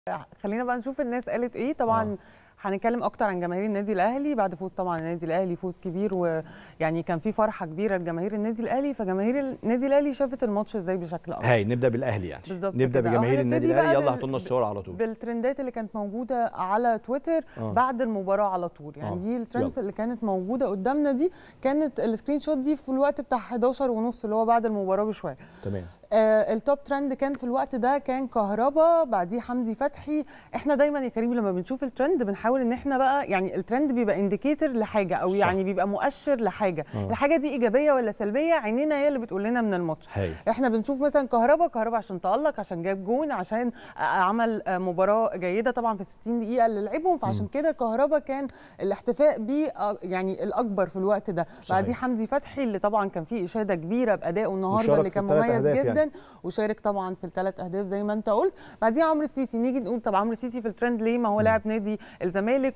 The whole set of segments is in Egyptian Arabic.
خلينا بقى نشوف الناس قالت ايه طبعا آه. هنتكلم اكتر عن جماهير النادي الاهلي بعد فوز طبعا النادي الاهلي فوز كبير ويعني كان في فرحه كبيره لجماهير النادي الاهلي فجماهير النادي الاهلي شافت الماتش ازاي بشكل افضل هاي نبدا بالاهلي يعني بالظبط نبدا كده. بجماهير أو النادي هنبتدي الاهلي بقى يلا بال- هاتوا لنا الصور على طول بالترندات اللي كانت موجوده على تويتر آه. بعد المباراه على طول يعني آه. دي الترندز اللي كانت موجوده قدامنا دي كانت السكرين شوت دي في الوقت بتاع 11 ونص اللي هو بعد المباراه بشويه تمام آه التوب ترند كان في الوقت ده كان كهربا بعديه حمدي فتحي احنا دايما يا كريم لما بنشوف الترند بنحاول ان احنا بقى يعني الترند بيبقى انديكيتور لحاجه او صح. يعني بيبقى مؤشر لحاجه آه. الحاجه دي ايجابيه ولا سلبيه عينينا هي اللي بتقول لنا من الماتش هاي احنا بنشوف مثلا كهربا كهربا عشان تألق عشان جاب جون عشان آه، عمل آه، مباراه جيده طبعا في 60 دقيقه اللي لعبهم فعشان كده كهربا كان الاحتفاء بيه آه، يعني الاكبر في الوقت ده صحيح. بعديه حمدي فتحي اللي طبعا كان فيه اشاده كبيره بادائه النهارده وشارك اللي في كان الثلاث مميز أهداف جدا يعني. وشارك طبعا في الثلاث اهداف زي ما انت قلت بعديها عمرو السيسي نيجي نقول طب عمرو السيسي في الترند ليه ما هو لاعب نادي الزمالك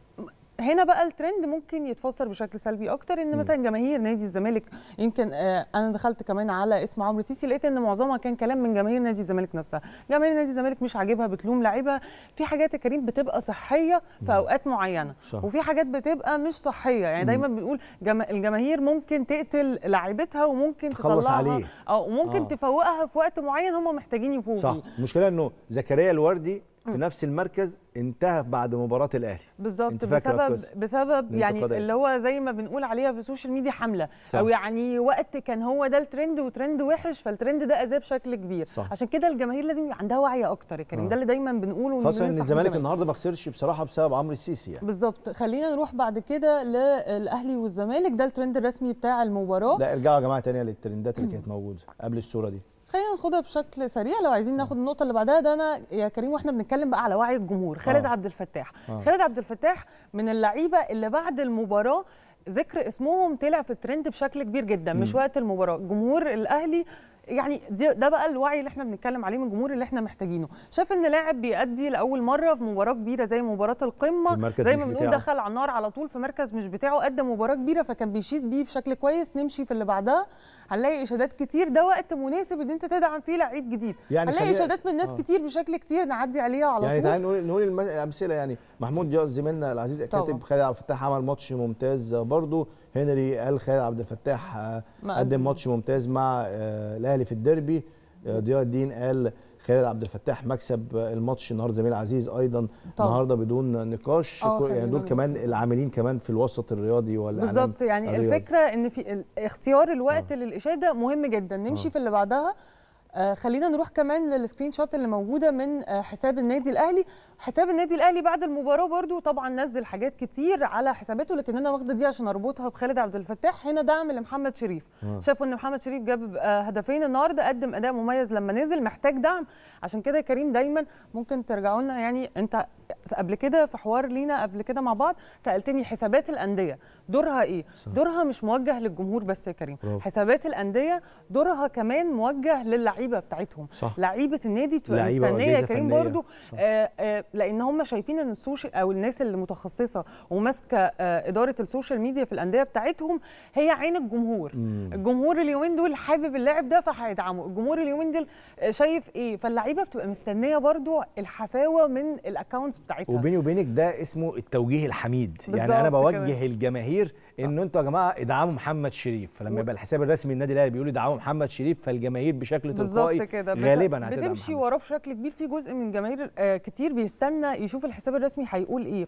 هنا بقى الترند ممكن يتفسر بشكل سلبي اكتر ان مثلا جماهير نادي الزمالك يمكن آه انا دخلت كمان على اسم عمرو السيسي لقيت ان معظمها كان كلام من جماهير نادي الزمالك نفسها جماهير نادي الزمالك مش عاجبها بتلوم لعيبه في حاجات يا كريم بتبقى صحيه في اوقات معينه صح. وفي حاجات بتبقى مش صحيه يعني دايما بنقول جما الجماهير ممكن تقتل لعيبتها وممكن تخلص تطلعها عليه. اه وممكن آه. تفوقها في وقت معين هم محتاجين يفوقوا صح فيه المشكله انه زكريا الوردي في نفس المركز انتهى بعد مباراه الاهلي بالظبط أنت فاكرة بسبب القصة؟ بسبب يعني الانتقادات. اللي هو زي ما بنقول عليها في السوشيال ميديا حمله صح. او يعني وقت كان هو ده الترند وترند وحش فالترند ده اذاه بشكل كبير صح. عشان كده الجماهير لازم يبقى عندها وعي اكتر يا كريم آه. ده اللي دايما بنقوله خاصه ان وبننصح الزمالك بالجماهير. النهارده ما خسرش بصراحه بسبب عمرو السيسي يعني بالظبط خلينا نروح بعد كده للاهلي والزمالك ده الترند الرسمي بتاع المباراه لا ارجعوا يا جماعه تانية للترندات اللي كانت موجوده قبل الصوره دي خلينا ناخدها بشكل سريع لو عايزين ناخد النقطه اللي بعدها ده انا يا كريم واحنا بنتكلم بقى على وعي الجمهور خالد آه. عبد الفتاح آه. خالد عبد الفتاح من اللعيبه اللي بعد المباراه ذكر اسمهم طلع في الترند بشكل كبير جدا مش وقت المباراه جمهور الاهلي يعني دي- ده بقى الوعي اللي احنا بنتكلم عليه من الجمهور اللي احنا محتاجينه شاف ان لاعب بيأدي لاول مره في مباراه كبيره زي مباراه في القمه المركز زي مش ما بنقول بتاعه. دخل على النار على طول في مركز مش بتاعه قدم مباراه كبيره فكان بيشيد بيه بشكل كويس نمشي في اللي بعدها هنلاقي اشادات كتير ده وقت مناسب ان انت تدعم فيه لعيب جديد يعني هنلاقي خلينا- اشادات من ناس آه. كتير بشكل كتير نعدي عليها على يعني طول تعالى نقول نقول الم- الامثله يعني محمود دياز زميلنا العزيز طبعا. كاتب خالد عبد الفتاح عمل ماتش ممتاز برضه هنري قال خالد عبد الفتاح آه، ما قدم قدم. ماتش ممتاز مع آه، الاهلي في الديربي آه، ضياء الدين قال خالد عبد الفتاح مكسب آه، الماتش النهارده زميل عزيز ايضا طبعا. النهارده بدون نقاش آه، كو- خلينا يعني دول نقول. كمان العاملين كمان في الوسط الرياضي والاعلام بالظبط يعني الرياضي. الفكره ان في ال- اختيار الوقت للاشاده مهم جدا نمشي آه. في اللي بعدها آه خلينا نروح كمان للسكرين شوت اللي موجوده من آه حساب النادي الاهلي حساب النادي الاهلي بعد المباراه برضو طبعا نزل حاجات كتير على حساباته لكن انا واخده دي عشان اربطها بخالد عبد الفتاح هنا دعم لمحمد شريف آه. شافوا ان محمد شريف جاب آه هدفين النهارده قدم اداء مميز لما نزل محتاج دعم عشان كده يا كريم دايما ممكن ترجعوا لنا يعني انت قبل كده في حوار لينا قبل كده مع بعض سالتني حسابات الانديه دورها ايه دورها مش موجه للجمهور بس يا كريم برافو. حسابات الانديه دورها كمان موجه للعيبه بتاعتهم صح. لعيبه النادي بتبقى لعيبة مستنيه يا وأجهزة كريم فنية. برضو صح. آه آه لان هم شايفين ان السوشيال او الناس اللي متخصصه وماسكه آه اداره السوشيال ميديا في الانديه بتاعتهم هي عين الجمهور مم. الجمهور اليومين دول حابب اللاعب ده فهيدعمه الجمهور اليومين دول آه، شايف ايه فاللعيبه بتبقى مستنيه برضو الحفاوه من الاكونتس بتاعتها وبيني وبينك ده اسمه التوجيه الحميد يعني بالظبط انا كده. بوجه الجماهير ان انتوا يا جماعه ادعموا محمد شريف فلما و- يبقى الحساب الرسمي للنادي الاهلي بيقول ادعموا محمد شريف فالجماهير بشكل تلقائي بالظبط كده بت- غالبا هتدعم بتمشي محمد وراه بشكل كبير في جزء من جماهير آه، كتير بيستنى يشوف الحساب الرسمي هيقول ايه